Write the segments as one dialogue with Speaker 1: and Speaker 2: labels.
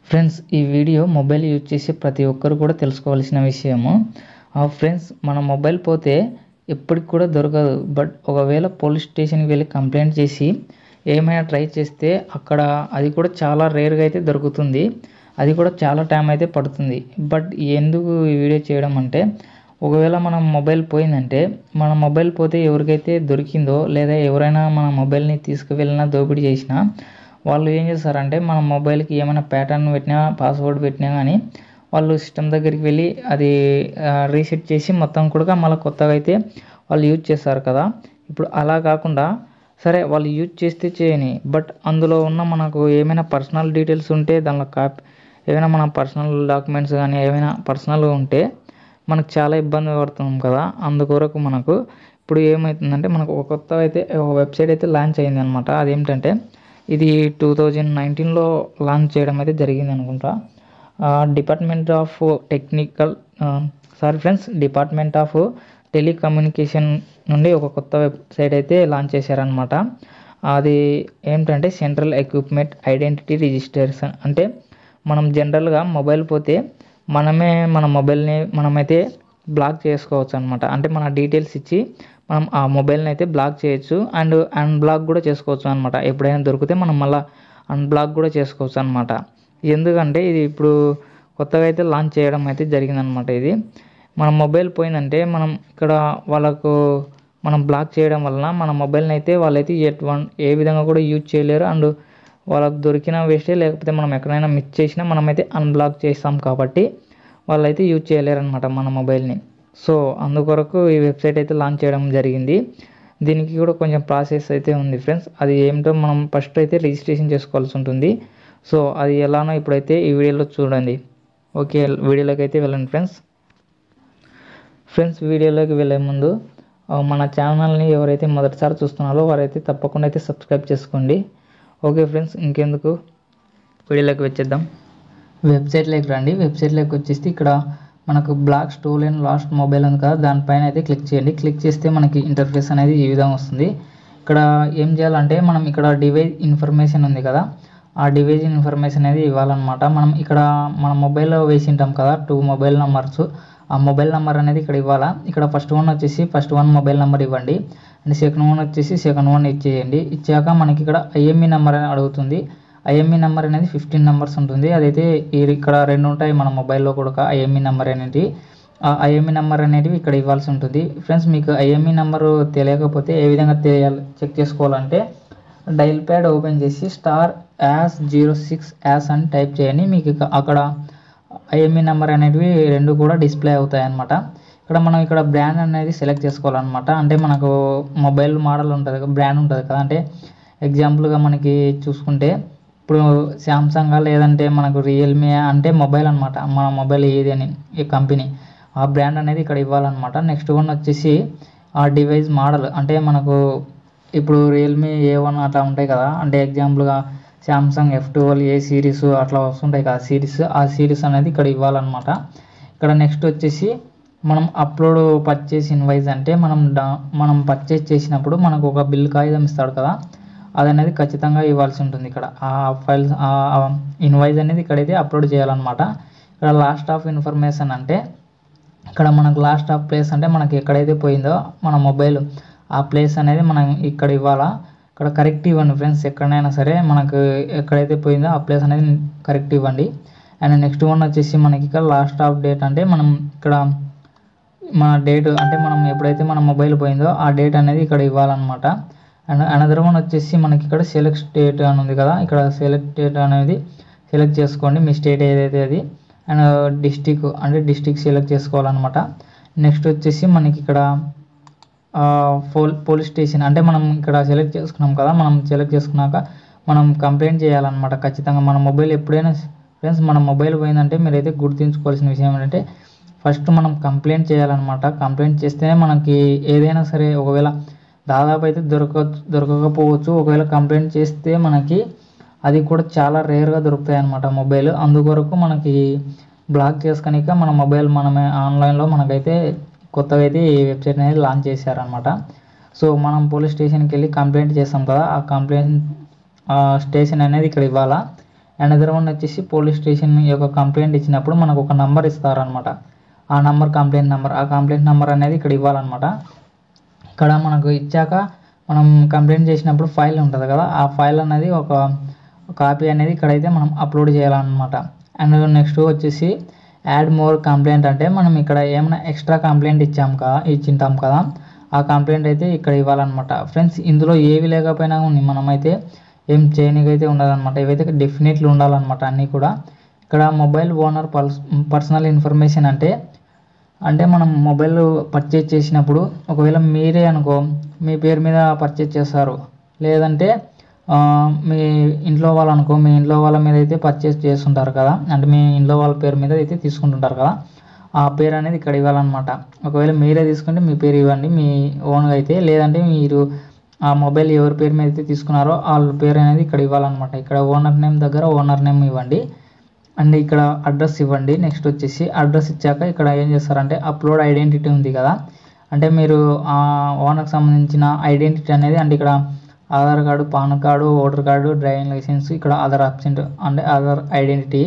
Speaker 1: friends ఈ video mobile use చేసే ప్రతి ఒక్కరు కూడా తెలుసుకోవాల్సిన విషయము ఆ ఫ్రెండ్స్ మన మొబైల్ పోతే ఎప్పటికి కూడా దొరకదు బట్ ఒకవేళ పోలీస్ స్టేషన్కి వెళ్ళి కంప్లైంట్ చేసి ఏమైనా ట్రై చేస్తే అక్కడ అది కూడా చాలా రేర్గా అయితే దొరుకుతుంది అది కూడా చాలా టైం అయితే పడుతుంది బట్ ఎందుకు ఈ వీడియో చేయడం అంటే ఒకవేళ మన మొబైల్ పోయిందంటే మన మొబైల్ పోతే ఎవరికైతే దొరికిందో లేదా ఎవరైనా మన మొబైల్ని తీసుకువెళ్ళినా దోపిడీ చేసినా వాళ్ళు ఏం చేస్తారంటే మన మొబైల్కి ఏమైనా ప్యాటర్న్ పెట్టినా పాస్వర్డ్ పెట్టినా కానీ వాళ్ళు సిస్టమ్ దగ్గరికి వెళ్ళి అది రీసెట్ చేసి మొత్తం కూడా మళ్ళీ కొత్తగా అయితే వాళ్ళు యూజ్ చేస్తారు కదా ఇప్పుడు అలా కాకుండా సరే వాళ్ళు యూజ్ చేస్తే చేయని బట్ అందులో ఉన్న మనకు ఏమైనా పర్సనల్ డీటెయిల్స్ ఉంటే దానిలో కాపీ ఏమైనా మన పర్సనల్ డాక్యుమెంట్స్ కానీ ఏమైనా పర్సనల్ ఉంటే మనకు చాలా ఇబ్బంది పడుతున్నాం కదా అందుకొరకు మనకు ఇప్పుడు ఏమవుతుందంటే మనకు ఒక కొత్త అయితే ఒక వెబ్సైట్ అయితే లాంచ్ అయింది అనమాట అదేంటంటే ఇది టూ థౌజండ్ నైన్టీన్లో లాంచ్ చేయడం అయితే జరిగింది అనుకుంటా department of technical sorry friends department of telecommunication నుండి ఒక కొత్త వెబ్సైట్ అయితే లాంచ్ చేశారనమాట అది ఏంటంటే సెంట్రల్ ఎక్విప్మెంట్ ఐడెంటిటీ రిజిస్ట్రేషన్ అంటే మనం జనరల్గా మొబైల్ పోతే మనమే మన మొబైల్ని మనమైతే బ్లాక్ చేసుకోవచ్చు అనమాట అంటే మన డీటెయిల్స్ ఇచ్చి మనం ఆ మొబైల్ని అయితే బ్లాక్ చేయొచ్చు అండ్ అన్బ్లాక్ కూడా చేసుకోవచ్చు అనమాట ఎప్పుడైనా దొరికితే మనం మళ్ళీ అన్బ్లాక్ కూడా చేసుకోవచ్చు అనమాట ఎందుకంటే ఇది ఇప్పుడు కొత్తగా అయితే లాంచ్ చేయడం అయితే జరిగిందనమాట ఇది మన మొబైల్ పోయిందంటే మనం ఇక్కడ వాళ్ళకు మనం బ్లాక్ చేయడం వలన మన మొబైల్ని అయితే వాళ్ళైతే ఎటువంటి ఏ విధంగా కూడా యూజ్ చేయలేరు అండ్ వాళ్ళకి దొరికిన వేస్టే లేకపోతే మనం ఎక్కడైనా మిస్ చేసినా మనమైతే అన్బ్లాక్ చేస్తాం కాబట్టి వాళ్ళైతే యూజ్ చేయలేరు అనమాట మన మొబైల్ని సో అందుకొరకు ఈ వెబ్సైట్ అయితే లాంచ్ చేయడం జరిగింది దీనికి కూడా కొంచెం ప్రాసెస్ అయితే ఉంది ఫ్రెండ్స్ అది ఏమిటో మనం ఫస్ట్ అయితే రిజిస్ట్రేషన్ చేసుకోవాల్సి ఉంటుంది సో అది ఎలానో ఇప్పుడైతే ఈ వీడియోలో చూడండి ఓకే వీడియోలోకి అయితే వెళ్ళండి ఫ్రెండ్స్ ఫ్రెండ్స్ వీడియోలోకి వెళ్ళే ముందు మన ఛానల్ని ఎవరైతే మొదటిసారి చూస్తున్నారో వారైతే తప్పకుండా అయితే సబ్స్క్రైబ్ చేసుకోండి ఓకే ఫ్రెండ్స్ ఇంకెందుకు వీడియోలోకి వచ్చేద్దాం వెబ్సైట్లోకి రండి వెబ్సైట్లోకి వచ్చేసి ఇక్కడ మనకు block stolen and lost mobile ఉంది కదా దానిపైన అయితే క్లిక్ చేయండి క్లిక్ చేస్తే మనకి ఇంటర్ఫేస్ అనేది ఈ విధంగా వస్తుంది ఇక్కడ ఏం చేయాలంటే మనం ఇక్కడ డివైస్ ఇన్ఫర్మేషన్ ఉంది కదా ఆ డివైస్ ఇన్ఫర్మేషన్ అనేది ఇవ్వాలన్నమాట మనం ఇక్కడ మన మొబైల్లో వేసి ఉంటాం కదా టూ మొబైల్ నెంబర్స్ ఆ మొబైల్ నెంబర్ అనేది ఇక్కడ ఇవ్వాలా ఇక్కడ ఫస్ట్ వన్ వచ్చేసి ఫస్ట్ వన్ మొబైల్ నెంబర్ ఇవ్వండి అండ్ సెకండ్ వన్ వచ్చేసి సెకండ్ వన్ ఇచ్చేయండి ఇచ్చాక మనకి ఇక్కడ ఐఎంఈ నెంబర్ అని అడుగుతుంది ఐఎంఈ నెంబర్ అనేది ఫిఫ్టీన్ నెంబర్స్ ఉంటుంది అదైతే ఇక్కడ రెండు ఉంటాయి మన మొబైల్లో కూడా ఐఎంఈ నెంబర్ అనేది ఆ ఐఎంఈ నెంబర్ అనేటివి ఇక్కడ ఇవ్వాల్సి ఉంటుంది ఫ్రెండ్స్ మీకు ఐఎంఈ నెంబర్ తెలియకపోతే ఏ విధంగా తెలియాలి చెక్ చేసుకోవాలంటే డైల్ ప్యాడ్ ఓపెన్ చేసి star hash zero six hash అని టైప్ చేయండి మీకు అక్కడ ఐఎంఈ నెంబర్ అనేటివి రెండు కూడా డిస్ప్లే అవుతాయి అన్నమాట ఇక్కడ మనం ఇక్కడ బ్రాండ్ అనేది సెలెక్ట్ చేసుకోవాలన్నమాట అంటే మనకు మొబైల్ మోడల్ ఉంటుంది బ్రాండ్ ఉంటుంది కదా అంటే ఎగ్జాంపుల్గా మనకి చూసుకుంటే ఇప్పుడు శాంసంగ్ లేదంటే మనకు రియల్మీ అంటే మొబైల్ అనమాట మన మొబైల్ ఏది అని ఈ కంపెనీ ఆ బ్రాండ్ అనేది ఇక్కడ ఇవ్వాలన్నమాట నెక్స్ట్ వన్ వచ్చేసి ఆ డివైస్ మోడల్ అంటే మనకు ఇప్పుడు రియల్మీ ఏ వన్ అట్లా ఉంటాయి కదా అంటే ఎగ్జాంపుల్గా Samsung F twelve A series అట్లా వస్తుంటాయి కదా సిరీస్ ఆ సిరీస్ అనేది ఇక్కడ ఇవ్వాలన్నమాట ఇక్కడ నెక్స్ట్ వచ్చేసి మనం అప్లోడ్ పర్చేస్ ఇన్వాయిస్ అంటే మనం మనం పర్చేస్ చేసినప్పుడు మనకు ఒక బిల్ కాగితం ఇస్తాడు కదా అది అనేది ఖచ్చితంగా ఇవ్వాల్సి ఉంటుంది ఇక్కడ ఆ ఫైల్స్ ఇన్వాయిస్ అనేది ఇక్కడైతే అప్లోడ్ చేయాలన్నమాట ఇక్కడ లాస్ట్ ఆఫ్ ఇన్ఫర్మేషన్ అంటే ఇక్కడ మనకు లాస్ట్ ఆఫ్ ప్లేస్ అంటే మనకి ఎక్కడైతే పోయిందో మన మొబైల్ ఆ ప్లేస్ అనేది మనం ఇక్కడ ఇవ్వాలా ఇక్కడ కరెక్ట్ ఇవ్వండి ఫ్రెండ్స్ ఎక్కడైనా సరే మనకు ఎక్కడైతే పోయిందో ఆ ప్లేస్ అనేది కరెక్ట్ ఇవ్వండి అండ్ నెక్స్ట్ వన్ వచ్చేసి మనకి ఇక్కడ లాస్ట్ ఆఫ్ డేట్ అంటే మనం ఇక్కడ మన డేట్ అంటే మనం ఎప్పుడైతే మన మొబైల్ పోయిందో ఆ డేట్ అనేది ఇక్కడ ఇవ్వాలన్నమాట అండ్ అనదర్ వన్ వచ్చేసి మనకి ఇక్కడ సెలెక్ట్ స్టేట్ అని ఉంది కదా ఇక్కడ సెలెక్ట్ స్టేట్ అనేది సెలెక్ట్ చేసుకోండి మీ స్టేట్ ఏదైతే అది అండ్ డిస్టిక్ అంటే డిస్టిక్ సెలెక్ట్ చేసుకోవాలన్నమాట నెక్స్ట్ వచ్చేసి మనకి ఇక్కడ పోల్ పోలీస్ స్టేషన్ అంటే మనం ఇక్కడ సెలెక్ట్ చేసుకున్నాం కదా మనం సెలెక్ట్ చేసుకున్నాక మనం కంప్లైంట్ చేయాలన్నమాట ఖచ్చితంగా మన మొబైల్ ఎప్పుడైనా ఫ్రెండ్స్ మన మొబైల్ పోయిందంటే మీరైతే గుర్తుంచుకోవాల్సిన విషయం ఏంటంటే ఫస్ట్ మనం కంప్లైంట్ చేయాలన్నమాట కంప్లైంట్ చేస్తేనే మనకి ఏదైనా సరే ఒకవేళ దాదాపు అయితే దొరక దొరకకపోవచ్చు ఒకవేళ కంప్లైంట్ చేస్తే మనకి అది కూడా చాలా రేర్గా దొరుకుతాయి అన్నమాట మొబైల్ అందుకొరకు మనకి బ్లాక్ చేసుకనిక మన మొబైల్ మనమే ఆన్లైన్లో మనకైతే కొత్తగా అయితే ఈ వెబ్సైట్ అనేది లాంచ్ చేశారనమాట సో మనం పోలీస్ స్టేషన్కి వెళ్ళి కంప్లైంట్ చేస్తాం కదా ఆ కంప్లైంట్ స్టేషన్ అనేది ఇక్కడ ఇవ్వాలా అండ్ అదర్ వన్ వచ్చేసి పోలీస్ స్టేషన్ యొక్క కంప్లైంట్ ఇచ్చినప్పుడు మనకు ఒక నంబర్ ఇస్తారనమాట ఆ నంబర్ కంప్లైంట్ నెంబర్ ఆ కంప్లైంట్ నెంబర్ అనేది ఇక్కడ ఇవ్వాలన్నమాట ఇక్కడ మనకు ఇచ్చాక మనం కంప్లైంట్ చేసినప్పుడు ఫైల్ ఉంటుంది కదా ఆ ఫైల్ అనేది ఒక కాపీ అనేది ఇక్కడైతే మనం అప్లోడ్ చేయాలన్నమాట అండ్ నెక్స్ట్ వచ్చేసి యాడ్ మోర్ కంప్లైంట్ అంటే మనం ఇక్కడ ఏమైనా ఎక్స్ట్రా కంప్లైంట్ ఇచ్చాం కదా ఇచ్చింటాం కదా ఆ కంప్లైంట్ అయితే ఇక్కడ ఇవ్వాలన్నమాట ఫ్రెండ్స్ ఇందులో ఏవి లేకపోయినా ఉంది మనమైతే ఏం చేయనికైతే ఉండదన్నమాట ఇవైతే డెఫినెట్లీ ఉండాలన్నమాట అన్నీ కూడా ఇక్కడ మొబైల్ ఓనర్ పర్స్ పర్సనల్ ఇన్ఫర్మేషన్ అంటే అంటే మనం మొబైల్ పర్చేజ్ చేసినప్పుడు ఒకవేళ మీరే అనుకో మీ పేరు మీద పర్చేజ్ చేస్తారు లేదంటే ఆ, మీ ఇంట్లో వాళ్ళు అనుకో మీ ఇంట్లో వాళ్ళ మీద అయితే పర్చేస్ చేస్తుంటారు కదా అంటే మీ ఇంట్లో వాళ్ళ పేరు మీద అయితే తీసుకుంటుంటారు కదా ఆ పేరు అనేది ఇక్కడ ఇవ్వాలన్నమాట ఒకవేళ మీరే తీసుకుంటే మీ పేరు ఇవ్వండి మీ ఓన్గా అయితే లేదంటే మీరు ఆ మొబైల్ ఎవరి పేరు మీద అయితే తీసుకున్నారో వాళ్ళ పేరు అనేది ఇక్కడ ఇవ్వాలన్నమాట ఇక్కడ ఓనర్ నేమ్ దగ్గర ఓనర్ నేమ్ ఇవ్వండి అండ్ ఇక్కడ అడ్రస్ ఇవ్వండి నెక్స్ట్ వచ్చేసి అడ్రస్ ఇచ్చాక ఇక్కడ ఏం చేస్తారంటే అప్లోడ్ ఐడెంటిటీ ఉంది కదా అంటే మీరు ఆ ఓనర్కి సంబంధించిన ఐడెంటిటీ అనేది అంటే ఇక్కడ Aadhaar card PAN card voter card driving license ఇక్కడ ఆధార్ అబ్సెంట్ అంటే ఆధార్ ఐడెంటిటీ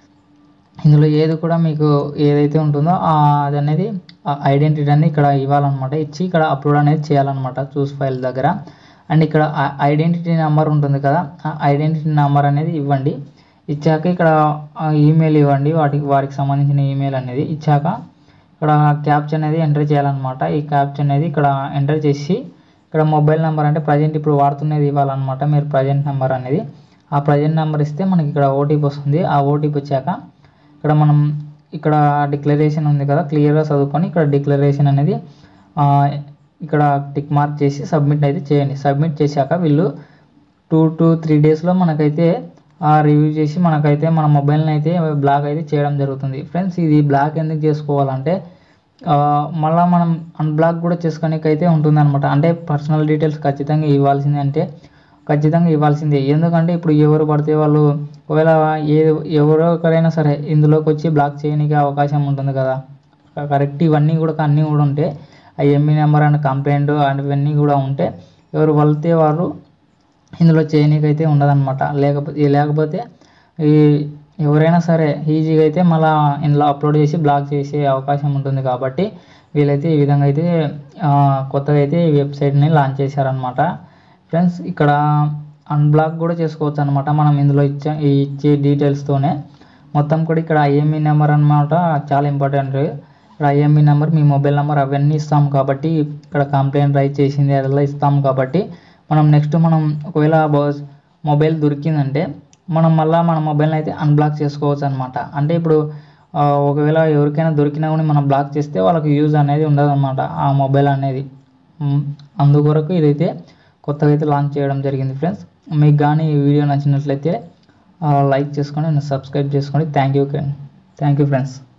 Speaker 1: ఇందులో ఏది కూడా మీకు ఏదైతే ఉంటుందో ఆ అది అనేది ఐడెంటిటీ అనేది ఇక్కడ ఇవ్వాలన్నమాట ఇచ్చి ఇక్కడ అప్లోడ్ అనేది చేయాలన్నమాట చూస్ ఫైల్ దగ్గర అండ్ ఇక్కడ ఐడెంటిటీ నెంబర్ ఉంటుంది కదా ఆ ఐడెంటిటీ నెంబర్ అనేది ఇవ్వండి ఇచ్చాక ఇక్కడ ఈమెయిల్ ఇవ్వండి వాటికి వారికి సంబంధించిన ఈమెయిల్ అనేది ఇచ్చాక ఇక్కడ క్యాప్చర్ అనేది ఎంటర్ చేయాలన్నమాట ఈ క్యాప్చర్ అనేది ఇక్కడ ఎంటర్ చేసి ఇక్కడ మొబైల్ నెంబర్ అంటే ప్రజెంట్ ఇప్పుడు వాడుతున్నది ఇవ్వాలన్నమాట మీరు ప్రజెంట్ నెంబర్ అనేది ఆ ప్రజెంట్ నెంబర్ ఇస్తే మనకి ఇక్కడ ఓటీపీ వస్తుంది ఆ ఓటీపీ వచ్చాక ఇక్కడ మనం ఇక్కడ డిక్లరేషన్ ఉంది కదా క్లియర్గా చదువుకొని ఇక్కడ డిక్లరేషన్ అనేది ఆ, ఇక్కడ టిక్ మార్క్ చేసి సబ్మిట్ అయితే చేయండి సబ్మిట్ చేశాక వీళ్ళు టూ టు త్రీ డేస్లో మనకైతే ఆ రివ్యూ చేసి మనకైతే మన మొబైల్ని అయితే బ్లాక్ అయితే చేయడం జరుగుతుంది ఫ్రెండ్స్ ఇది బ్లాక్ ఎందుకు చేసుకోవాలంటే ఆ, మళ్ళా మనం అన్బ్లాక్ కూడా చేసుకోనికి అయితే ఉంటుంది అనమాట అంటే పర్సనల్ డీటెయిల్స్ ఖచ్చితంగా ఇవ్వాల్సిందే అంటే ఖచ్చితంగా ఇవ్వాల్సిందే ఎందుకంటే ఇప్పుడు ఎవరు పడితే వాళ్ళు ఒకవేళ ఏ ఎవరో ఒకరైనా సరే ఇందులోకి వచ్చి బ్లాక్ చేయడానికి అవకాశం ఉంటుంది కదా కరెక్ట్ ఇవన్నీ కూడా అన్నీ కూడా ఉంటే ఆ ME number and complaint and ఇవన్నీ కూడా ఉంటే ఎవరు వెళ్తే వారు ఇందులో చేయనీకైతే ఉండదన్నమాట లేకపోతే లేకపోతే ఈ ఎవరైనా సరే ఈజీగా అయితే మళ్ళీ ఇందులో అప్లోడ్ చేసి బ్లాక్ చేసే అవకాశం ఉంటుంది కాబట్టి వీళ్ళైతే ఈ విధంగా అయితే ఆ, కొత్తగా అయితే ఈ వెబ్సైట్ని లాంచ్ చేశారనమాట ఫ్రెండ్స్ ఇక్కడ అన్బ్లాక్ కూడా చేసుకోవచ్చు అనమాట మనం ఇందులో ఇచ్చే ఈ ఇచ్చే డీటెయిల్స్తోనే మొత్తం కూడా ఇక్కడ ఐఎంఈ నెంబర్ అన్నమాట చాలా ఇంపార్టెంట్ ఇక్కడ ఐఎంఈ నెంబర్ మీ మొబైల్ నెంబర్ అవన్నీ ఇస్తాం కాబట్టి ఇక్కడ కంప్లైంట్ రైజ్ చేసింది అదెல்லாம் ఇస్తాం కాబట్టి మనం నెక్స్ట్ మనం ఒకవేళ బస్- మొబైల్ దొరికిందంటే మనం మళ్ళీ మన మొబైల్ని అయితే అన్బ్లాక్ చేసుకోవచ్చు అనమాట అంటే ఇప్పుడు ఆ, ఒకవేళ ఎవరికైనా దొరికినా కూడా మనం బ్లాక్ చేస్తే వాళ్ళకి యూజ్ అనేది ఉండదన్నమాట ఆ మొబైల్ అనేది మ్, అందుకొరకు ఇదైతే కొత్తగా అయితే లాంచ్ చేయడం జరిగింది ఫ్రెండ్స్ మీకు కానీ ఈ వీడియో నచ్చినట్లయితే లైక్ చేసుకొని సబ్స్క్రైబ్ చేసుకోండి thank you thank you friends